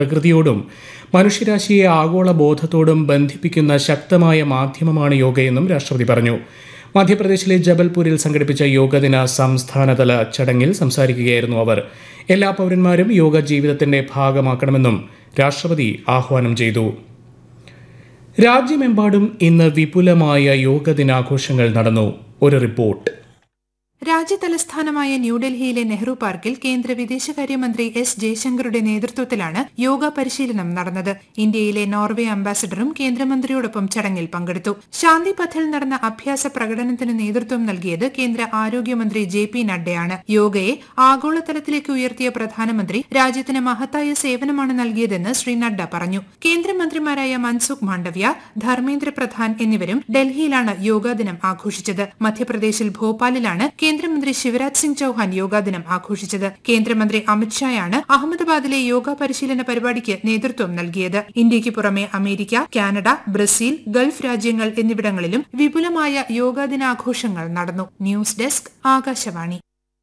പ്രകൃതിയോടും മനുഷ്യരാശിയെ ആഗോള ബോധത്തോടും ബന്ധിപ്പിക്കുന്ന ശക്തമായ മാധ്യമമാണ് യോഗയെന്നും രാഷ്ട്രപതി പറഞ്ഞു മധ്യപ്രദേശിലെ ജബൽപൂരിൽ സംഘടിപ്പിച്ച യോഗദിന സംസ്ഥാനതല ചടങ്ങിൽ സംസാരിക്കുകയായിരുന്നു അവർ എല്ലാ പൗരന്മാരും യോഗ ജീവിതത്തിന്റെ ഭാഗമാക്കണമെന്നും രാഷ്ട്രപതി ആഹ്വാനം ചെയ്തു രാജ്യമെമ്പാടും ഇന്ന് വിപുലമായ യോഗ ദിനാഘോഷങ്ങൾ നടന്നു ഒരു റിപ്പോർട്ട് രാജ്യതലസ്ഥാനമായ ന്യൂഡൽഹിയിലെ നെഹ്റു പാർക്കിൽ കേന്ദ്ര വിദേശകാര്യമന്ത്രി എസ് ജയശങ്കറുടെ നേതൃത്വത്തിലാണ് യോഗ പരിശീലനം നടന്നത് ഇന്ത്യയിലെ നോർവേ അംബാസഡറും കേന്ദ്രമന്ത്രിയോടൊപ്പം ചടങ്ങിൽ പങ്കെടുത്തു ശാന്തി പഥിൽ നടന്ന അഭ്യാസ പ്രകടനത്തിന് നേതൃത്വം നൽകിയത് കേന്ദ്ര ആരോഗ്യമന്ത്രി ജെ പി നഡ്ഡയാണ് യോഗയെ ആഗോളതലത്തിലേക്ക് ഉയർത്തിയ പ്രധാനമന്ത്രി രാജ്യത്തിന് മഹത്തായ സേവനമാണ് നൽകിയതെന്ന് ശ്രീ നഡ്ഡ പറഞ്ഞു കേന്ദ്രമന്ത്രിമാരായ മൻസുഖ് മാണ്ഡവ്യ ധർമ്മേന്ദ്ര പ്രധാൻ എന്നിവരും ഡൽഹിയിലാണ് യോഗാ ദിനം ആഘോഷിച്ചത് മധ്യപ്രദേശിൽ ഭോപ്പാലിലാണ് കേന്ദ്രമന്ത്രി ശിവരാജ് സിംഗ് ചൌഹാൻ യോഗാ ദിനം ആഘോഷിച്ചത് കേന്ദ്രമന്ത്രി അമിത്ഷായാണ് അഹമ്മദാബാദിലെ യോഗ പരിശീലന പരിപാടിക്ക് നേതൃത്വം നൽകിയത് ഇന്ത്യയ്ക്ക് പുറമെ അമേരിക്ക കാനഡ ബ്രസീൽ ഗൾഫ് രാജ്യങ്ങൾ എന്നിവിടങ്ങളിലും വിപുലമായ യോഗാ ദിനാഘോഷങ്ങൾ നടന്നു ന്യൂസ് ഡെസ്ക് ആകാശവാണി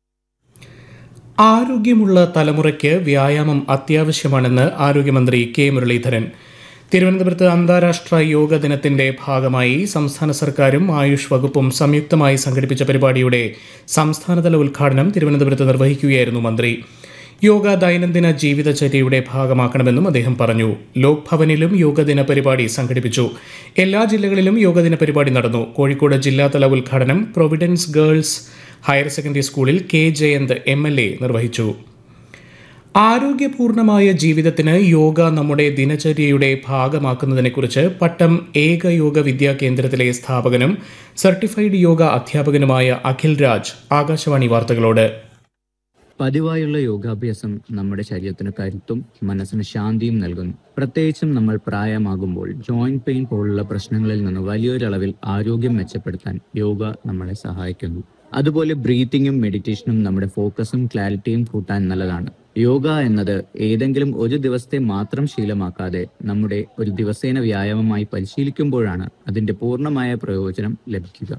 ആരോഗ്യമുള്ള തലമുറയ്ക്ക് വ്യായാമം അത്യാവശ്യമാണെന്ന് ആരോഗ്യമന്ത്രി കെ മുരളീധരൻ തിരുവനന്തപുരത്ത് അന്താരാഷ്ട്ര യോഗ ദിനത്തിന്റെ ഭാഗമായി സംസ്ഥാന സർക്കാരും ആയുഷ് വകുപ്പും സംയുക്തമായി സംഘടിപ്പിച്ച പരിപാടിയുടെ സംസ്ഥാനതല ഉദ്ഘാടനം തിരുവനന്തപുരത്ത് നിർവഹിക്കുകയായിരുന്നു മന്ത്രി യോഗ ദൈനംദിന ജീവിതചര്യയുടെ ഭാഗമാക്കണമെന്നും അദ്ദേഹം പറഞ്ഞു ലോക് ഭവനിലും യോഗദിന പരിപാടി സംഘടിപ്പിച്ചു എല്ലാ ജില്ലകളിലും യോഗദിന പരിപാടി നടന്നു കോഴിക്കോട് ജില്ലാതല ഉദ്ഘാടനം പ്രൊവിഡൻസ് ഗേൾസ് ഹയർ സെക്കൻഡറി സ്കൂളിൽ K Jayanth M L A നിർവഹിച്ചു ആരോഗ്യപൂർണമായ ജീവിതത്തിന് യോഗ നമ്മുടെ ദിനചര്യയുടെ ഭാഗമാക്കുന്നതിനെക്കുറിച്ച് പട്ടം ഏക യോഗ വിദ്യാ കേന്ദ്രത്തിലെ സ്ഥാപകനും സർട്ടിഫൈഡ് യോഗ അധ്യാപകനുമായ അഖിൽ രാജ് ആകാശവാണി വാർത്തകളോട് പതിവായുള്ള യോഗാഭ്യാസം നമ്മുടെ ശരീരത്തിന് കരുത്തും മനസ്സിന് ശാന്തിയും നൽകുന്നു പ്രത്യേകിച്ചും നമ്മൾ പ്രായമാകുമ്പോൾ ജോയിന്റ് പെയിൻ പോലുള്ള പ്രശ്നങ്ങളിൽ നിന്ന് വലിയൊരളവിൽ ആരോഗ്യം മെച്ചപ്പെടുത്താൻ യോഗ നമ്മളെ സഹായിക്കുന്നു അതുപോലെ ബ്രീത്തിങ്ങും മെഡിറ്റേഷനും നമ്മുടെ ഫോക്കസും ക്ലാരിറ്റിയും കൂട്ടാൻ നല്ലതാണ് യോഗ എന്നത് ഏതെങ്കിലും ഒരു ദിവസത്തെ മാത്രം ശീലമാക്കാതെ നമ്മുടെ ഒരു ദിവസേന വ്യായാമമായി പരിശീലിക്കുമ്പോഴാണ് അതിന്റെ പൂർണ്ണമായ പ്രയോജനം ലഭിക്കുക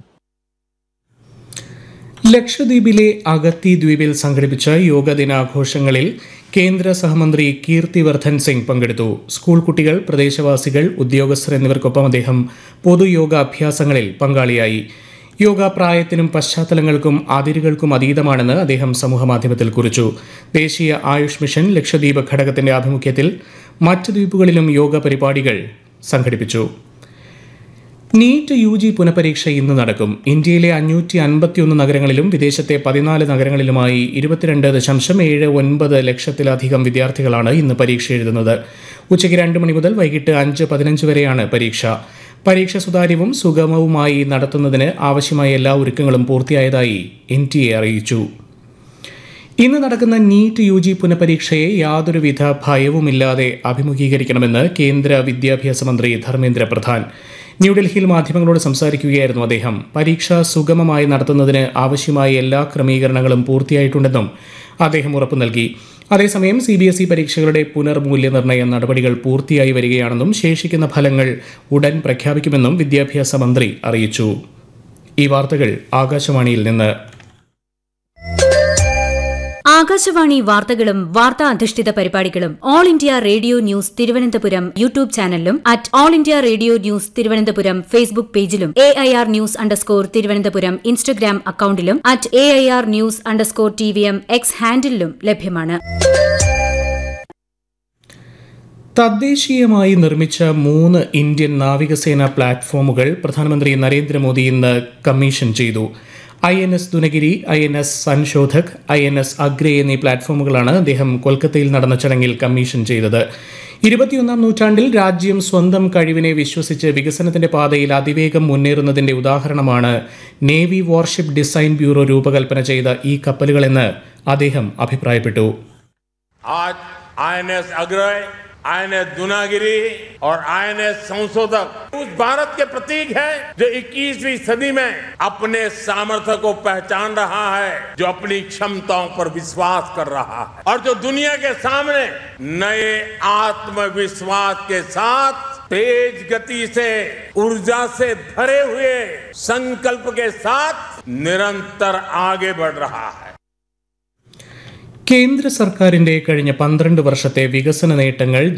ലക്ഷദ്വീപിലെ അഗത്തി ദ്വീപിൽ സംഘടിപ്പിച്ച യോഗ ദിനാഘോഷങ്ങളിൽ കേന്ദ്ര സഹമന്ത്രി കീർത്തിവർദ്ധൻ സിംഗ് പങ്കെടുത്തു സ്കൂൾ കുട്ടികൾ പ്രദേശവാസികൾ ഉദ്യോഗസ്ഥർ എന്നിവർക്കൊപ്പം അദ്ദേഹം പൊതുയോഗ അഭ്യാസങ്ങളിൽ പങ്കാളിയായി യോഗ പ്രായത്തിനും പശ്ചാത്തലങ്ങൾക്കും അതിരുകൾക്കും അതീതമാണെന്ന് അദ്ദേഹം സമൂഹമാധ്യമത്തിൽ കുറിച്ചു ദേശീയ ആയുഷ് മിഷൻ ലക്ഷദ്വീപ് ഘടകത്തിന്റെ ആഭിമുഖ്യത്തിൽ മറ്റ് ദ്വീപുകളിലും യോഗ പരിപാടികൾ സംഘടിപ്പിച്ചു നീറ്റ് യു ജി പുനഃപരീക്ഷ ഇന്ന് നടക്കും ഇന്ത്യയിലെ അഞ്ഞൂറ്റി അൻപത്തിയൊന്ന് നഗരങ്ങളിലും വിദേശത്തെ പതിനാല് നഗരങ്ങളിലുമായി ഇരുപത്തിരണ്ട് ദശാംശം ഏഴ് ഒൻപത് ലക്ഷത്തിലധികം വിദ്യാർത്ഥികളാണ് ഇന്ന് പരീക്ഷ എഴുതുന്നത് ഉച്ചയ്ക്ക് രണ്ട് മണി മുതൽ വൈകിട്ട് അഞ്ച് പതിനഞ്ച് വരെയാണ് പരീക്ഷ പരീക്ഷ സുതാര്യവും സുഗമവുമായി നടത്തുന്നതിന് ആവശ്യമായ എല്ലാ ഒരുക്കങ്ങളും പൂർത്തിയായതായി എൻ ടി എ അറിയിച്ചു ഇന്ന് നടക്കുന്ന നീറ്റ് യു ജി പുനഃപരീക്ഷയെ യാതൊരുവിധ ഭയവുമില്ലാതെ അഭിമുഖീകരിക്കണമെന്ന് കേന്ദ്ര വിദ്യാഭ്യാസ മന്ത്രി ധർമ്മേന്ദ്ര പ്രധാൻ ന്യൂഡൽഹിയിൽ മാധ്യമങ്ങളോട് സംസാരിക്കുകയായിരുന്നു അദ്ദേഹം പരീക്ഷ സുഗമമായി നടത്തുന്നതിന് ആവശ്യമായ എല്ലാ ക്രമീകരണങ്ങളും പൂർത്തിയായിട്ടുണ്ടെന്നും അദ്ദേഹം ഉറപ്പു നൽകി അതേസമയം സി ബി എസ് ഇ പരീക്ഷകളുടെ പുനർമൂല്യനിർണ്ണയ നടപടികൾ പൂർത്തിയായി വരികയാണെന്നും ശേഷിക്കുന്ന ഫലങ്ങൾ ഉടൻ പ്രഖ്യാപിക്കുമെന്നും വിദ്യാഭ്യാസ മന്ത്രി അറിയിച്ചു ഈ വാർത്തകൾ ആകാശവാണിയിൽ നിന്ന് ആകാശവാണി വാർത്തകളും വാർത്താ അധിഷ്ഠിത പരിപാടികളും All India Radio news Thiruvananthapuram YouTube ചാനലിലും at All India Radio news Thiruvananthapuram Facebook പേജിലും A I R news underscore Thiruvananthapuram Instagram അക്കൌണ്ടിലും at A I R news underscore T V M X ഹാൻഡിലും ലഭ്യമാണ് തദ്ദേശീയമായി നിർമ്മിച്ച മൂന്ന് ഇന്ത്യൻ നാവികസേന പ്ലാറ്റ്ഫോമുകൾ പ്രധാനമന്ത്രി നരേന്ദ്രമോദി ഇന്ന് കമ്മീഷൻ ചെയ്തു I N S Dunagiri I N S Sanshodhak I N S അഗ്രേ എന്നീ പ്ലാറ്റ്ഫോമുകളാണ് അദ്ദേഹം കൊൽക്കത്തയിൽ നടന്ന ചടങ്ങിൽ കമ്മീഷൻ ചെയ്തത് ഇരുപത്തിയൊന്നാം നൂറ്റാണ്ടിൽ രാജ്യം സ്വന്തം കഴിവിനെ വിശ്വസിച്ച് വികസനത്തിന്റെ പാതയിൽ അതിവേഗം മുന്നേറുന്നതിന്റെ ഉദാഹരണമാണ് നേവി വാർഷിപ്പ് ഡിസൈൻ ബ്യൂറോ രൂപകൽപ്പന ചെയ്ത ഈ കപ്പലുകളെന്ന് അദ്ദേഹം അഭിപ്രായപ്പെട്ടു आज आईएनएस अग्रय आईएनएस दुनागिरी और आईएनएस संशोधक उस भारत के प्रतीक है जो 21वीं सदी में अपने सामर्थ्य को पहचान रहा है जो अपनी क्षमताओं पर विश्वास कर रहा है और जो दुनिया के सामने नए आत्मविश्वास के साथ तेज गति से ऊर्जा से भरे हुए संकल्प के साथ निरंतर आगे बढ़ रहा है കേന്ദ്ര സർക്കാരിന്റെ കഴിഞ്ഞ പന്ത്രണ്ട് വർഷത്തെ വികസന നേട്ടങ്ങൾ